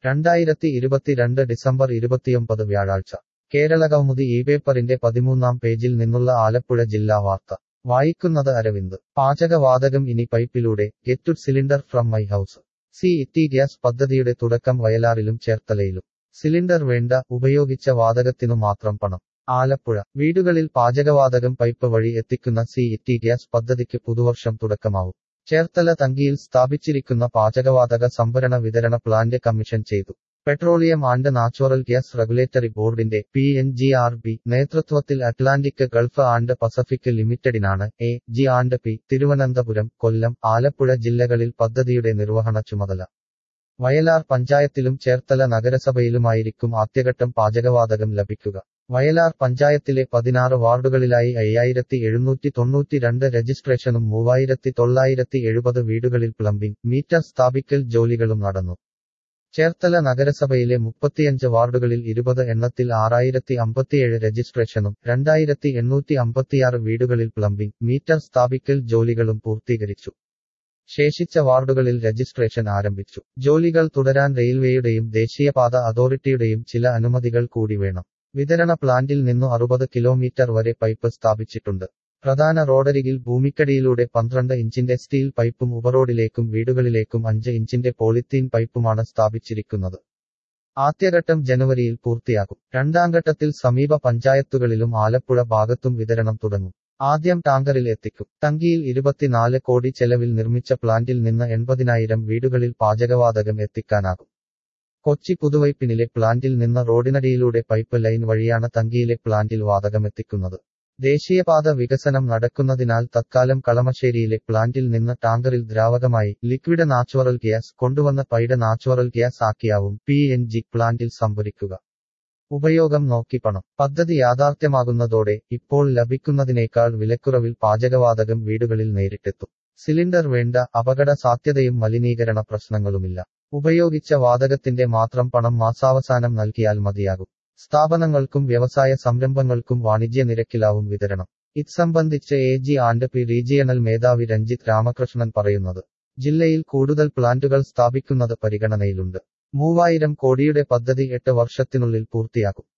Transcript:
രണ്ടായിരത്തി ഇരുപത്തിരണ്ട് ഡിസംബർ ഇരുപത്തിയൊമ്പത് വ്യാഴാഴ്ച കേരളകൗമുദി ഈ പേപ്പറിന്റെ പതിമൂന്നാം പേജിൽ നിന്നുള്ള ആലപ്പുഴ ജില്ലാ വാർത്ത വായിക്കുന്നത് അരവിന്ദ് പാചകവാതകം ഇനി പൈപ്പിലൂടെ get cylinder from my house city gas പദ്ധതിയുടെ തുടക്കം വയലാറിലും ചേർത്തലയിലും സിലിണ്ടർ വേണ്ട ഉപയോഗിച്ച വാതകത്തിനു മാത്രം പണം ആലപ്പുഴ വീടുകളിൽ പാചകവാതകം പൈപ്പ് വഴി എത്തിക്കുന്ന സി ഇറ്റി ഗ്യാസ് പദ്ധതിക്ക് പുതുവർഷം തുടക്കമാവും ചേർത്തല തങ്കിയിൽ സ്ഥാപിച്ചിരിക്കുന്ന പാചകവാതക സംഭരണ വിതരണ പ്ലാന്റ് കമ്മീഷൻ ചെയ്തു petroleum and natural gas regulatory ബോർഡിന്റെ P N G R B നേതൃത്വത്തിൽ അറ്റ്ലാന്റിക് ഗൾഫ് ആൻഡ് പസഫിക് ലിമിറ്റഡിനാണ് A G and P Thiruvananthapuram Kollam Alappuzha ജില്ലകളിൽ പദ്ധതിയുടെ നിർവഹണ ചുമതല വയലാർ പഞ്ചായത്തിലും ചേർത്തല നഗരസഭയിലുമായിരിക്കും ആദ്യഘട്ടം പാചകവാതകം ലഭിക്കുക വയലാർ പഞ്ചായത്തിലെ പതിനാറ് വാർഡുകളിലായി അയ്യായിരത്തി എഴുന്നൂറ്റി തൊണ്ണൂറ്റിരണ്ട് രജിസ്ട്രേഷനും മൂവായിരത്തി തൊള്ളായിരത്തി എഴുപത് വീടുകളിൽ പ്ലംബിംഗ് മീറ്റർ സ്ഥാപിക്കൽ ജോലികളും നടന്നു ചേർത്തല നഗരസഭയിലെ മുപ്പത്തിയഞ്ച് വാർഡുകളിൽ ഇരുപത് എണ്ണത്തിൽ ആറായിരത്തി അമ്പത്തിയേഴ് രജിസ്ട്രേഷനും രണ്ടായിരത്തി എണ്ണൂറ്റി അമ്പത്തിയാറ് വീടുകളിൽ പ്ലംബിംഗ് മീറ്റർ സ്ഥാപിക്കൽ ജോലികളും പൂർത്തീകരിച്ചു ശേഷിച്ച വാർഡുകളിൽ രജിസ്ട്രേഷൻ ആരംഭിച്ചു ജോലികൾ തുടരാൻ റെയിൽവേയുടെയും ദേശീയപാത അതോറിറ്റിയുടെയും ചില അനുമതികൾ കൂടി വേണം വിതരണ പ്ലാന്റിൽ നിന്നു അറുപത് കിലോമീറ്റർ വരെ പൈപ്പ് സ്ഥാപിച്ചിട്ടുണ്ട് പ്രധാന റോഡരികിൽ ഭൂമിക്കടിയിലൂടെ പന്ത്രണ്ട് ഇഞ്ചിന്റെ സ്റ്റീൽ പൈപ്പും ഉപറോഡിലേക്കും വീടുകളിലേക്കും അഞ്ച് ഇഞ്ചിന്റെ പോളിത്തീൻ പൈപ്പുമാണ് സ്ഥാപിച്ചിരിക്കുന്നത് ആദ്യഘട്ടം ജനുവരിയിൽ പൂർത്തിയാകും രണ്ടാം ഘട്ടത്തിൽ സമീപ പഞ്ചായത്തുകളിലും ആലപ്പുഴ ഭാഗത്തും വിതരണം തുടങ്ങും ആദ്യം ടാങ്കറിൽ എത്തിക്കും തങ്കിയിൽ ഇരുപത്തിനാല് കോടി ചെലവിൽ നിർമ്മിച്ച പ്ലാന്റിൽ നിന്ന് എൺപതിനായിരം വീടുകളിൽ പാചകവാതകം എത്തിക്കാനാകും കൊച്ചി പുതുവൈപ്പിനിലെ പ്ലാന്റിൽ നിന്ന് റോഡിനടിയിലൂടെ പൈപ്പ് ലൈൻ വഴിയാണ് തങ്കിയിലെ പ്ലാന്റിൽ വാതകമെത്തിക്കുന്നത് ദേശീയപാത വികസനം നടക്കുന്നതിനാൽ തത്കാലം കളമശ്ശേരിയിലെ പ്ലാന്റിൽ നിന്ന് ടാങ്കറിൽ ദ്രാവകമായി ലിക്വിഡ് നാച്ചുറൽ ഗ്യാസ് കൊണ്ടുവന്ന പൈഡ് നാച്ചുറൽ ഗ്യാസ് ആക്കിയാവും പി എൻ ജി പ്ലാന്റിൽ സംഭരിക്കുക ഉപയോഗം നോക്കി പണം പദ്ധതി യാഥാർത്ഥ്യമാകുന്നതോടെ ഇപ്പോൾ ലഭിക്കുന്നതിനേക്കാൾ വിലക്കുറവിൽ പാചകവാതകം വീടുകളിൽ നേരിട്ടെത്തും സിലിണ്ടർ വേണ്ട അപകട സാധ്യതയും മലിനീകരണ പ്രശ്നങ്ങളുമില്ല ഉപയോഗിച്ച വാതകത്തിന്റെ മാത്രം പണം മാസാവസാനം നൽകിയാൽ മതിയാകും സ്ഥാപനങ്ങൾക്കും വ്യവസായ സംരംഭങ്ങൾക്കും വാണിജ്യ നിരക്കിലാവും വിതരണം ഇത് സംബന്ധിച്ച് A G and P regional മേധാവി രഞ്ജിത്ത് രാമകൃഷ്ണൻ പറയുന്നത് ജില്ലയിൽ കൂടുതൽ പ്ലാന്റുകൾ സ്ഥാപിക്കുന്നത് പരിഗണനയിലുണ്ട് മൂവായിരം കോടിയുടെ പദ്ധതി എട്ട് വർഷത്തിനുള്ളിൽ പൂർത്തിയാക്കും